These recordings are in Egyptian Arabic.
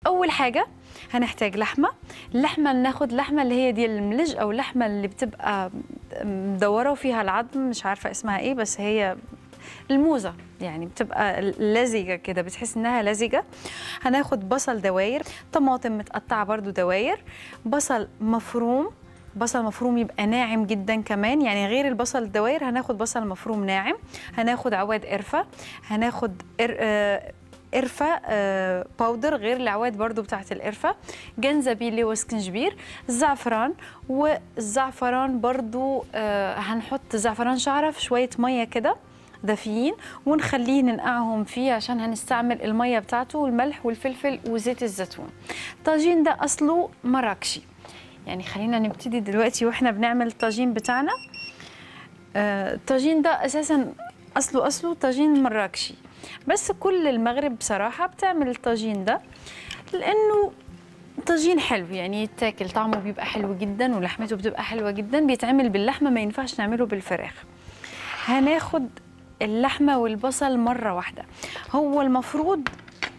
اول حاجه هنحتاج لحمه اللحمه ناخد لحمه اللي هي دي الملج او اللحمه اللي بتبقى مدوره وفيها العظم مش عارفه اسمها ايه بس هي الموزه يعني بتبقى لزجه كده بتحس انها لزجه هناخد بصل دواير طماطم متقطعه برضو دواير بصل مفروم بصل مفروم يبقى ناعم جدا كمان يعني غير البصل الدواير هناخد بصل مفروم ناعم هناخد عواد قرفه هناخد قر... آه، قرفه آه، باودر غير العواد برضو بتاعت القرفه جنزبيل واسكنجبير زعفران والزعفران برضو آه، هنحط زعفران شعره في شويه ميه كده دافيين ونخليه ننقعهم فيه عشان هنستعمل الميه بتاعته والملح والفلفل وزيت الزيتون الطاجين ده اصله مراكشي يعني خلينا نبتدي دلوقتي واحنا بنعمل الطاجين بتاعنا آه، الطاجين ده اساسا اصله اصله طاجين مراكشي بس كل المغرب بصراحه بتعمل الطاجين ده لانه طاجين حلو يعني يتاكل طعمه بيبقى حلو جدا ولحمته بتبقى حلوه جدا بيتعمل باللحمه ما ينفعش نعمله بالفراخ هناخد اللحمه والبصل مره واحده هو المفروض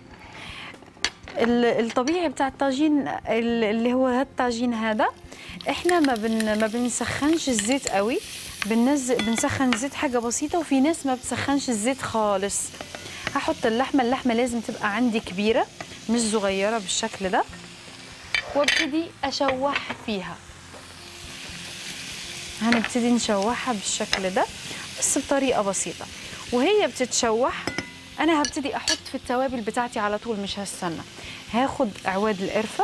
ال- الطبيعي بتاع الطاجين ال- اللي هو الطاجين هذا احنا ما بن ما بنسخنش الزيت قوي بننزل بنسخن الزيت حاجه بسيطه وفي ناس ما بتسخنش الزيت خالص هحط اللحمه اللحمه لازم تبقى عندي كبيره مش صغيره بالشكل ده وابتدي اشوح فيها هنبتدي نشوحها بالشكل ده بس بطريقه بسيطه وهي بتتشوح انا هبتدي احط في التوابل بتاعتي على طول مش هستنى هاخد عواد القرفه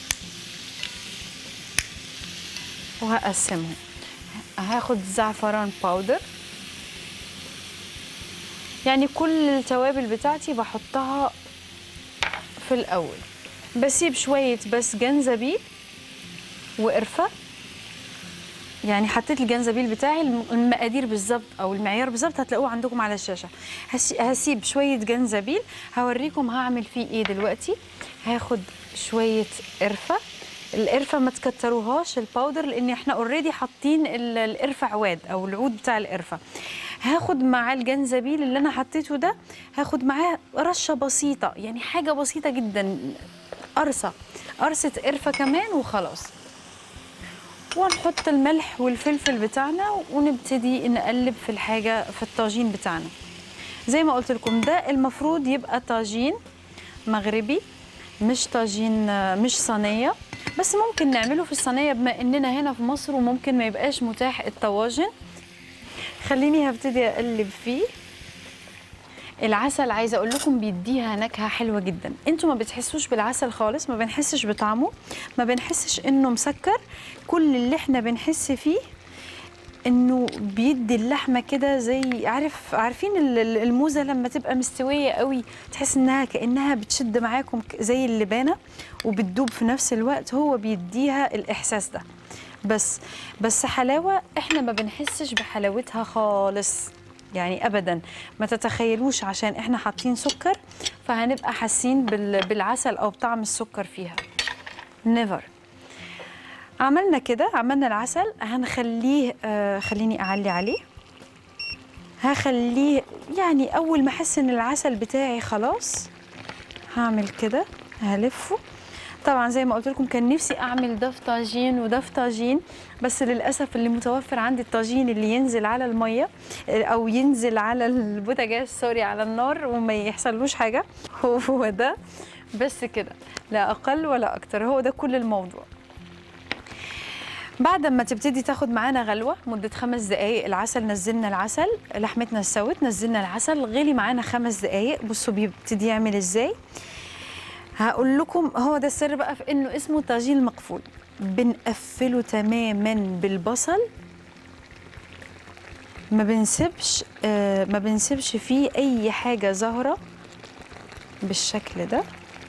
وهقسمهم هاخد زعفران باودر يعني كل التوابل بتاعتي بحطها في الاول بسيب شويه بس جنزبيل وقرفه يعني حطيت الجنزبيل بتاعي الم- المقادير بالظبط او المعيار بالظبط هتلاقوه عندكم على الشاشه هس- هسيب شويه جنزبيل هوريكم هعمل فيه ايه دلوقتي هاخد شويه قرفه القرفه ما تكتروهاش الباودر لان احنا اوريدي حاطين ال- القرفه عواد او العود بتاع القرفه هاخد مع الجنزبيل اللي انا حطيته ده هاخد معاه رشه بسيطه يعني حاجه بسيطه جدا قرصه قرصه قرفه كمان وخلاص ونحط الملح والفلفل بتاعنا ونبتدي نقلب في الحاجة في الطاجين بتاعنا زي ما قلت لكم ده المفروض يبقى طاجين مغربي مش طاجين مش صينية بس ممكن نعمله في الصينية بما اننا هنا في مصر وممكن ما يبقاش متاح الطواجن خليني هبتدي اقلب فيه العسل عايزه اقول لكم بيديها نكهه حلوه جدا انتوا ما بتحسوش بالعسل خالص ما بنحسش بطعمه ما بنحسش انه مسكر كل اللي احنا بنحس فيه انه بيدي اللحمه كده زي عارف عارفين ال- ال- الموزه لما تبقى مستويه قوي تحس انها كانها بتشد معاكم ك- زي اللبانه وبتدوب في نفس الوقت هو بيديها الاحساس ده بس بس حلاوه احنا ما بنحسش بحلاوتها خالص يعني ابدا ما تتخيلوش عشان احنا حاطين سكر فهنبقى حاسين بال- بالعسل او بطعم السكر فيها نيفر عملنا كده عملنا العسل هنخليه آه خليني اعلي عليه هخليه يعني اول ما احس ان العسل بتاعي خلاص هعمل كده هلفه طبعا زي ما قلت لكم كان نفسي اعمل ده في طاجين وده في طاجين بس للاسف اللي متوفر عندي الطاجين اللي ينزل على الميه او ينزل على البوتاجاز سوري على النار وما يحصلوش حاجه هو هو ده بس كده لا اقل ولا اكتر هو ده كل الموضوع بعد ما تبتدي تاخد معانا غلوه مده خمس دقائق العسل نزلنا العسل لحمتنا استوت نزلنا العسل غلي معانا خمس دقائق بصوا بيبتدي يعمل ازاي هقول لكم هو ده السر بقى في انه اسمه طاجين مقفول بنقفله تماما بالبصل ما بنسيبش آه ما بنسيبش فيه اي حاجه ظاهره بالشكل ده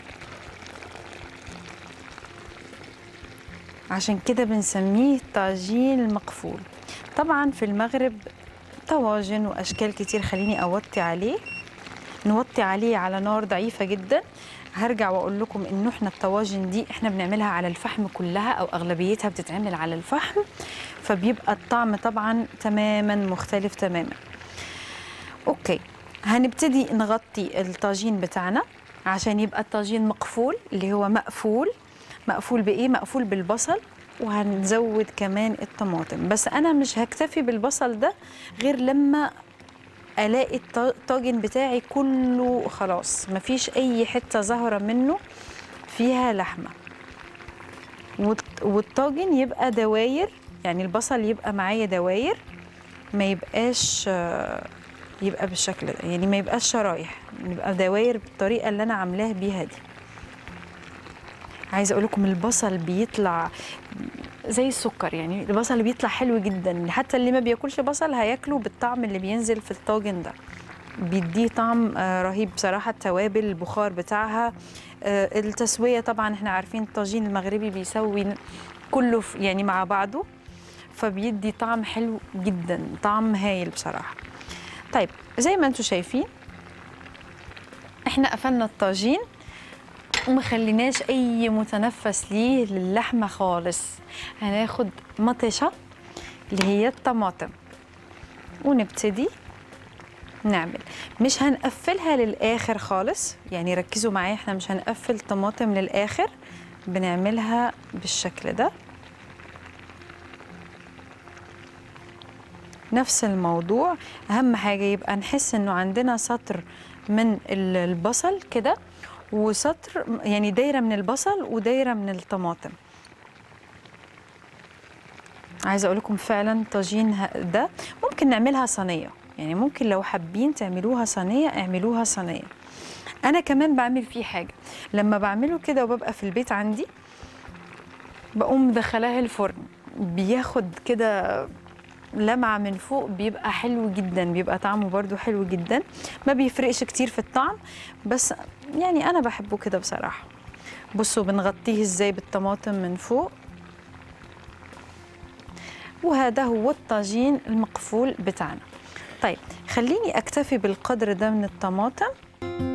عشان كده بنسميه طاجين مقفول طبعا في المغرب طواجن واشكال كتير خليني اوطي عليه نوطي عليه على نار ضعيفه جدا هرجع واقول لكم انه احنا الطواجن دي احنا بنعملها على الفحم كلها او اغلبيتها بتتعمل على الفحم فبيبقى الطعم طبعا تماما مختلف تماما اوكي هنبتدي نغطي الطاجين بتاعنا عشان يبقى الطاجين مقفول اللي هو مقفول مقفول بايه مقفول بالبصل وهنزود كمان الطماطم بس انا مش هكتفي بالبصل ده غير لما الاقي الط- الطاجن بتاعي كله خلاص مفيش اي حته ظاهره منه فيها لحمه والط- والطاجن يبقى دواير يعني البصل يبقى معايا دواير ما يبقاش آه، يبقى بالشكل ده يعني ما يبقاش شرايح يبقى دواير بالطريقه اللي انا عاملاها بيها دي عايزه اقول لكم البصل بيطلع زي السكر يعني البصل بيطلع حلو جدا حتى اللي ما بياكلش بصل هياكله بالطعم اللي بينزل في الطاجن ده بيديه طعم آه، رهيب بصراحه التوابل البخار بتاعها آه، التسويه طبعا احنا عارفين الطاجين المغربي بيسوي كله في- يعني مع بعضه فبيدي طعم حلو جدا طعم هايل بصراحه طيب زي ما انتم شايفين احنا قفلنا الطاجين وما خليناش اي متنفس ليه للحمه خالص هناخد مطشه اللي هي الطماطم ونبتدي نعمل مش هنقفلها للاخر خالص يعني ركزوا معايا احنا مش هنقفل طماطم للاخر بنعملها بالشكل ده نفس الموضوع اهم حاجه يبقى نحس انه عندنا سطر من ال- البصل كده وسطر يعني دايره من البصل ودايره من الطماطم عايزه اقول لكم فعلا طاجين ه- ده ممكن نعملها صينيه يعني ممكن لو حابين تعملوها صينيه اعملوها صينيه انا كمان بعمل فيه حاجه لما بعمله كده وببقى في البيت عندي بقوم مدخلاه الفرن بياخد كده لمعة من فوق بيبقى حلو جدا بيبقى طعمه برضو حلو جدا ما بيفرقش كتير في الطعم بس يعني أنا بحبه كده بصراحة بصوا بنغطيه ازاي بالطماطم من فوق وهذا هو الطاجين المقفول بتاعنا طيب خليني أكتفي بالقدر ده من الطماطم